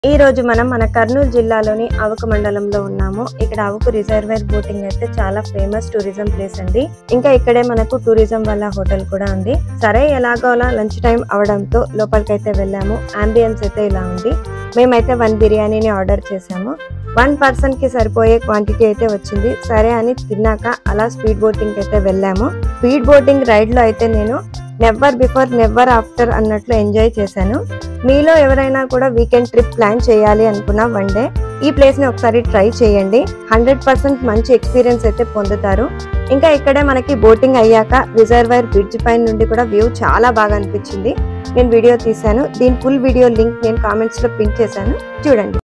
ఈ రోజు మనం మన కర్నూలు జిల్లాలోని అవుకు మండలంలో ఉన్నాము ఇక్కడ అవుకు రిజర్వేర్ బోటింగ్ అయితే చాలా ఫేమస్ టూరిజం ప్లేస్ అండి ఇంకా ఇక్కడే మనకు టూరిజం వల్ల హోటల్ కూడా ఉంది సరే ఎలాగోలా లంచ్ టైం అవడంతో లోపలికైతే వెళ్ళాము అంబియన్స్ అయితే ఇలా ఉంది మేమైతే వన్ బిర్యానీని ఆర్డర్ చేసాము వన్ పర్సన్ కి సరిపోయే క్వాంటిటీ అయితే వచ్చింది సరే అని తిన్నాక అలా స్పీడ్ బోటింగ్ అయితే వెళ్ళాము స్పీడ్ బోటింగ్ రైడ్ లో అయితే నేను నెవర్ బిఫోర్ నెవర్ ఆఫ్టర్ అన్నట్లు ఎంజాయ్ చేశాను మీలో ఎవరైనా కూడా వీకెండ్ ట్రిప్ ప్లాన్ చేయాలి అనుకున్న వన్ డే ఈ ప్లేస్ ని ఒకసారి ట్రై చేయండి హండ్రెడ్ పర్సెంట్ మంచి ఎక్స్పీరియన్స్ అయితే పొందుతారు ఇంకా ఇక్కడే మనకి బోటింగ్ అయ్యాక రిజర్వైర్ బ్రిడ్జ్ పైన నుండి కూడా వ్యూ చాలా బాగా అనిపించింది నేను వీడియో తీశాను దీని ఫుల్ వీడియో లింక్ నేను కామెంట్స్ లో పిన్ చేశాను చూడండి